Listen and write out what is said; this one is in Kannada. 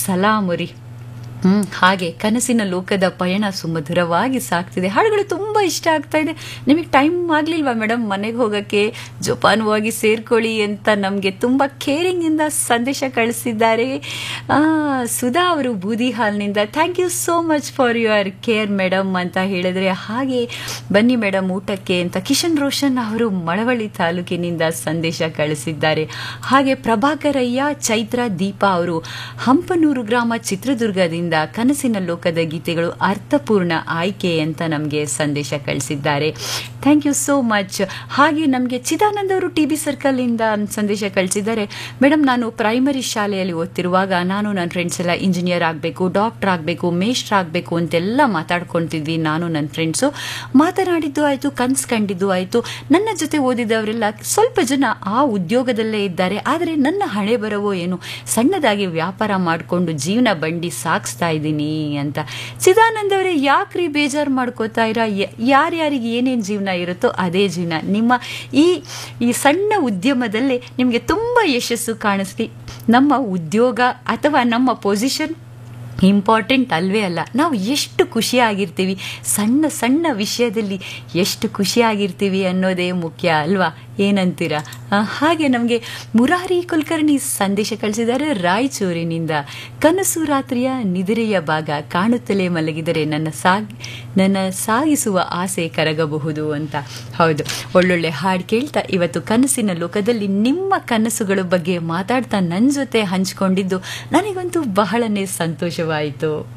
ಸಲಾಮುರಿ ಹ್ಮ್ ಹಾಗೆ ಕನಸಿನ ಲೋಕದ ಪಯಣ ಸುಮಧುರವಾಗಿ ಸಾಗ್ತಿದೆ ಹಾಡುಗಳು ತುಂಬಾ ಇಷ್ಟ ಆಗ್ತಾ ಇದೆ ನಿಮಗೆ ಟೈಮ್ ಆಗ್ಲಿಲ್ವಾ ಮೇಡಮ್ ಮನೆಗೆ ಹೋಗಕ್ಕೆ ಜೋಪಾನವಾಗಿ ಸೇರ್ಕೊಳ್ಳಿ ಅಂತ ನಮಗೆ ತುಂಬಾ ಕೇರಿಂಗ್ ಇಂದ ಸಂದೇಶ ಕಳಿಸಿದ್ದಾರೆ ಆ, ಸುಧಾ ಅವರು ಬೂದಿ ಹಾಲ್ನಿಂದ thank you so much for your care madam ಅಂತ ಹೇಳಿದ್ರೆ ಹಾಗೆ ಬನ್ನಿ ಮೇಡಮ್ ಊಟಕ್ಕೆ ಅಂತ ಕಿಶನ್ ರೋಷನ್ ಅವರು ಮಳವಳ್ಳಿ ತಾಲೂಕಿನಿಂದ ಸಂದೇಶ ಕಳಿಸಿದ್ದಾರೆ ಹಾಗೆ ಪ್ರಭಾಕರಯ್ಯ ಚೈತ್ರ ದೀಪಾ ಅವರು ಹಂಪನೂರು ಗ್ರಾಮ ಚಿತ್ರದುರ್ಗದಿಂದ ಕನಸಿನ ಲೋಕದ ಗೀತೆಗಳು ಅರ್ಥಪೂರ್ಣ ಆಯ್ಕೆ ಅಂತ ನಮಗೆ ಸಂದೇಶ ಕಳಿಸಿದ್ದಾರೆ ಥ್ಯಾಂಕ್ ಯು ಸೋ ಮಚ್ ಹಾಗೆ ನಮಗೆ ಚಿದಾನಂದ್ ಅವರು ಟಿ ಬಿ ಸರ್ಕಲ್ ಇಂದ ಸಂದೇಶ ಕಳಿಸಿದ್ದಾರೆ ಮೇಡಮ್ ನಾನು ಪ್ರೈಮರಿ ಶಾಲೆಯಲ್ಲಿ ಓದ್ತಿರುವಾಗ ನಾನು ನನ್ನ ಫ್ರೆಂಡ್ಸ್ ಎಲ್ಲ ಇಂಜಿನಿಯರ್ ಆಗಬೇಕು ಡಾಕ್ಟರ್ ಆಗಬೇಕು ಮೇಷ್ಟ್ರ್ ಆಗಬೇಕು ಅಂತೆಲ್ಲ ಮಾತಾಡ್ಕೊತಿದ್ವಿ ನಾನು ನನ್ನ ಫ್ರೆಂಡ್ಸು ಮಾತನಾಡಿದ್ದು ಆಯಿತು ಕನ್ಸು ಕಂಡಿದ್ದು ಆಯಿತು ನನ್ನ ಜೊತೆ ಓದಿದವರೆಲ್ಲ ಸ್ವಲ್ಪ ಜನ ಆ ಉದ್ಯೋಗದಲ್ಲೇ ಇದ್ದಾರೆ ಆದರೆ ನನ್ನ ಹಣೆ ಬರವೋ ಏನು ಸಣ್ಣದಾಗಿ ವ್ಯಾಪಾರ ಮಾಡಿಕೊಂಡು ಜೀವನ ಬಂಡಿ ಸಾಗಿಸ್ತಾ ಇದ್ದೀನಿ ಅಂತ ಚಿದಾನಂದ್ ಅವರೇ ಯಾಕ್ರಿ ಬೇಜಾರು ಮಾಡ್ಕೋತಾ ಇರ ಯಾರ್ಯಾರಿಗೆ ಏನೇನು ಜೀವನ ಇರುತ್ತೋ ಅದೇ ಜೀವನ ನಿಮ್ಮ ಈ ಈ ಸಣ್ಣ ಉದ್ಯಮದಲ್ಲೇ ನಿಮಗೆ ತುಂಬ ಯಶಸ್ಸು ಕಾಣಿಸ್ಲಿ ನಮ್ಮ ಉದ್ಯೋಗ ಅಥವಾ ನಮ್ಮ ಪೊಸಿಷನ್ ಇಂಪಾರ್ಟೆಂಟ್ ಅಲ್ವೇ ಅಲ್ಲ ನಾವು ಎಷ್ಟು ಖುಷಿಯಾಗಿರ್ತೀವಿ ಸಣ್ಣ ಸಣ್ಣ ವಿಷಯದಲ್ಲಿ ಎಷ್ಟು ಖುಷಿಯಾಗಿರ್ತೀವಿ ಅನ್ನೋದೇ ಮುಖ್ಯ ಅಲ್ವಾ ಏನಂತೀರಾ ಆ, ಹಾಗೆ ನಮಗೆ ಮುರಾರಿ ಕುಲಕರ್ಣಿ ಸಂದೇಶ ಕಳಿಸಿದ್ದಾರೆ ರಾಯಚೂರಿನಿಂದ ಕನಸು ರಾತ್ರಿಯ ನಿದಿರೆಯ ಭಾಗ ಕಾಣುತ್ತಲೇ ಮಲಗಿದರೆ ನನ್ನ ಸಾಗ್ ನನ್ನ ಸಾಗಿಸುವ ಆಸೆ ಕರಗಬಹುದು ಅಂತ ಹೌದು ಒಳ್ಳೊಳ್ಳೆ ಹಾಡು ಕೇಳ್ತಾ ಇವತ್ತು ಕನಸಿನ ಲೋಕದಲ್ಲಿ ನಿಮ್ಮ ಕನಸುಗಳ ಬಗ್ಗೆ ಮಾತಾಡ್ತಾ ನನ್ನ ಜೊತೆ ಹಂಚ್ಕೊಂಡಿದ್ದು ನನಗಂತೂ ಬಹಳನೇ ಸಂತೋಷವಾಯಿತು